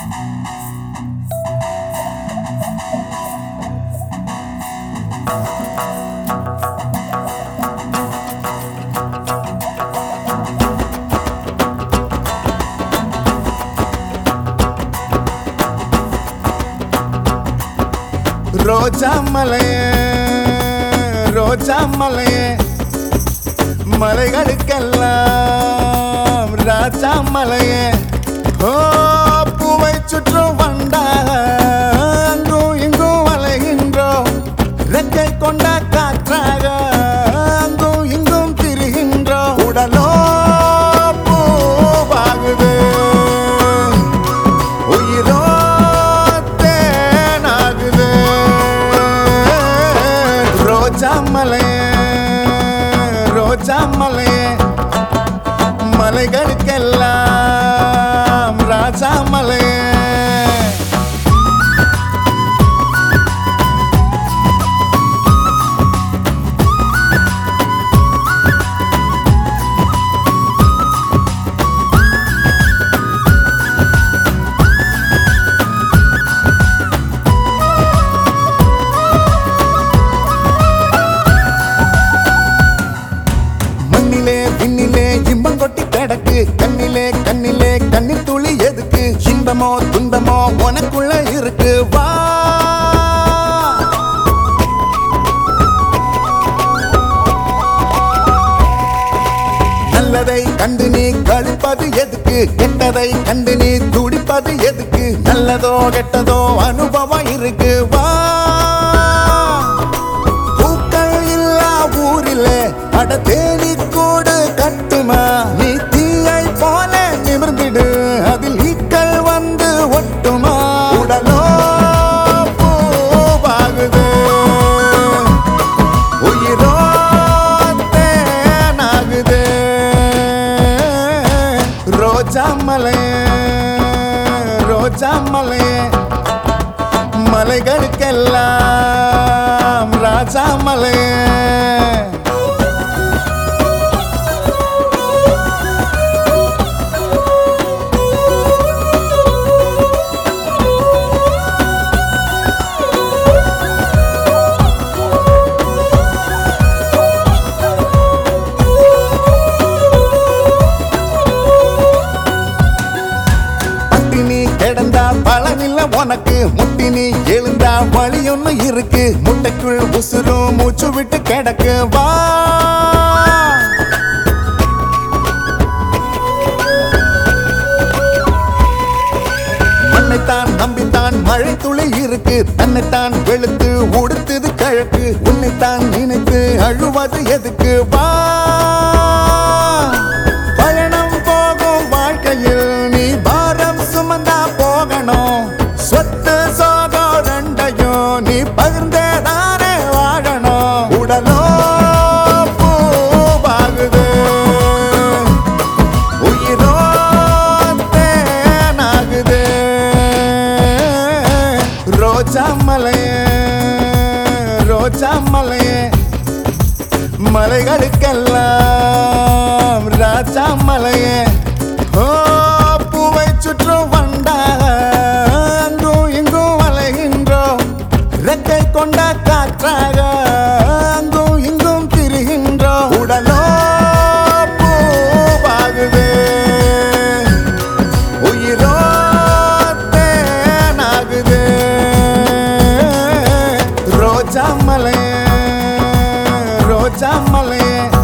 ரோஜா மலையே ரோஜா மலையே மலைகளுக்கெல்லாம் ராஜா மலையே ஓ பூவை சுற்றும் வண்டாக அங்கும் இங்கும் அலைகின்றோம் ரெக்கை கொண்ட காற்றாக அங்கும் இங்கும் திரிகின்றோம் உடலோ பூவாகுது உயிரோ தேனாகுது ரோஜா மலையே ரோஜா மலையே மலைகளுக்கெல்லாம் ராஜா மலையே மண்ணிலே விண்ணிலே இன்பம் கொட்டி கிடக்கு கண்ணிலே கண்ணிலே கண்ணில் துளி எதுக்கு இன்பமோ துன்பமோ உனக்குள்ள இருக்கு வா நல்லதை கண்டு நீ கழிப்பது எதுக்கு கெட்டதை கண்டு நீ துடிப்பது எதுக்கு நல்லதோ கெட்டதோ அனுபவம் இருக்கு வா பூக்கள் இல்லா ஊரிலே அட தேனி கூடு கட்டுமா நீ தீயை போல நிமிர்ந்திடு அதில் ஈக்கள் வந்து ஒட்டுமா உடலோ பூவாகுது உயிரோ தேனாகுது ரோஜா மலையே ரோஜா மலையே மலைகளுக்கெல்லாம் ராஜா மலையே பட்டினி கிடந்தா பலனில்ல உனக்கு முட்டினி எழுந்தா வழி ஒண்ணு இருக்கு முட்டைக்குள் உசுரும் மூச்சு விட்டு கிடக்கு வா மண்ணைத்தான் நம்பித்தான் மழை துளி இருக்கு தன்னைத்தான் வெளுத்து உடுத்துது கழக்கு உன்னைத்தான் நினைத்து அழுவது எதுக்கு வா பயணம் போகும் வாழ்க்கையில் நீ பாரம் சுமந்தா போகணும் சொத்து சோகோ ரெண்டையும் நீ பகிர்ந்தேதானே வாழணும் உடலோ பூவாகுது உயிரோ தேனாகுது ரோஜா மலையே ரோஜா மலையே மலைகளுக்கெல்லாம் ராஜா மலையே ஓ பூவை சுற்றும் வண்டாக அங்கும் இங்கும் அலைகின்றோம் ரெக்கை கொண்ட காற்றாக அங்கும் இங்கும் திரிகின்றோம் உடலோ பூவாகுது உயிரோ தேனாகுது ரோஜா மலையே ரோஜா மலையே